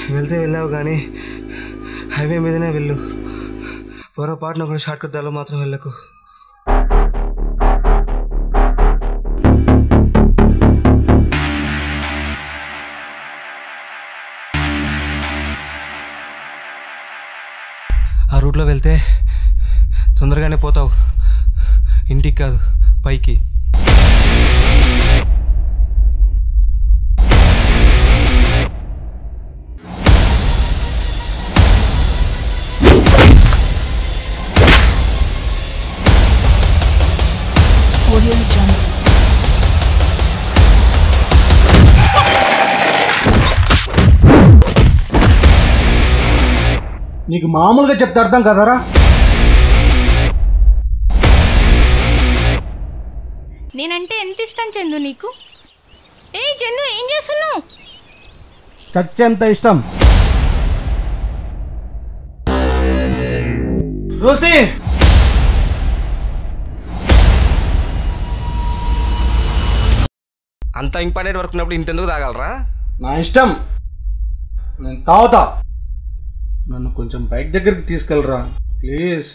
వెళ్తే వెళ్ళావు కానీ హైవే మీదనే వెళ్ళు పొరపాటున కూడా షార్ట్ కట్ దారిలో మాత్రం వెళ్ళకు ఆ రూట్లో వెళ్తే తొందరగానే పోతావు ఇంటికి కాదు పైకి Audio Jungle. నీకు మామూలుగా చెప్తే అర్థం కదరా నేనంటే ఎంత ఇష్టం చందు నీకు ఏ చందు ఏం చేస్తున్నావు చచ్చేంత ఇష్టం రోసి అంత ఇంపార్టెంట్ వర్క్ ఉన్నప్పుడు ఇంతెందుకు తాగలరా నా ఇష్టం నేను తాగుతా నన్ను కొంచెం బైక్ దగ్గరికి తీసుకెళ్ళరా ప్లీజ్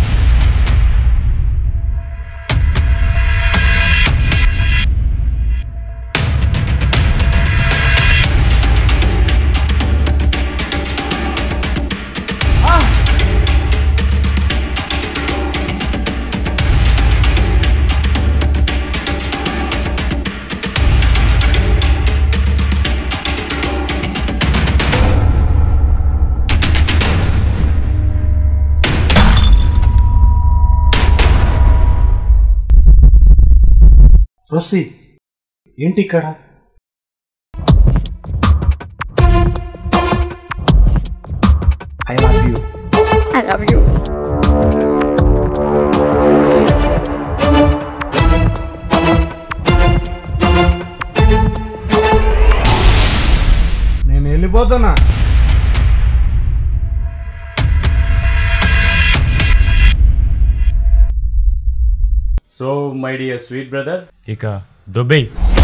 రోసి ఏంటి ఇక్కడ I love you I love you. నేను వెళ్ళిపోతున్నా so my dear sweet brother ఇక దుబాయ్